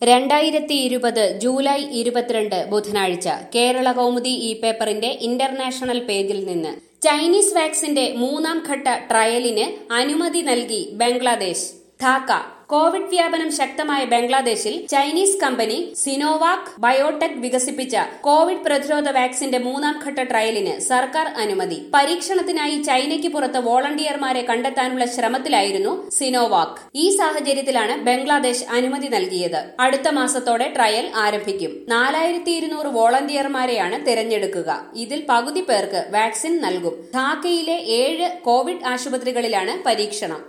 രണ്ടായിരത്തി ഇരുപത് ജൂലൈ ഇരുപത്തിരണ്ട് ബുധനാഴ്ച കേരള കൗമുദി ഇ പേപ്പറിന്റെ ഇന്റർനാഷണൽ പേജിൽ നിന്ന് ചൈനീസ് വാക്സിന്റെ മൂന്നാം ഘട്ട ട്രയലിന് അനുമതി നൽകി ബംഗ്ലാദേശ് ധാക്ക കോവിഡ് വ്യാപനം ശക്തമായ ബംഗ്ലാദേശിൽ ചൈനീസ് കമ്പനി സിനോവാക് ബയോടെക് വികസിപ്പിച്ച കോവിഡ് പ്രതിരോധ വാക്സിന്റെ മൂന്നാം ഘട്ട ട്രയലിന് സർക്കാർ അനുമതി പരീക്ഷണത്തിനായി ചൈനയ്ക്ക് പുറത്ത് വോളണ്ടിയർമാരെ കണ്ടെത്താനുള്ള ശ്രമത്തിലായിരുന്നു സിനോവാക് ഈ സാഹചര്യത്തിലാണ് ബംഗ്ലാദേശ് അനുമതി നൽകിയത് അടുത്ത മാസത്തോടെ ട്രയൽ ആരംഭിക്കും നാലായിരത്തി ഇരുന്നൂറ് വോളണ്ടിയർമാരെയാണ് തിരഞ്ഞെടുക്കുക ഇതിൽ പകുതി പേർക്ക് വാക്സിൻ നൽകും ധാക്കയിലെ ഏഴ് കോവിഡ് ആശുപത്രികളിലാണ് പരീക്ഷണം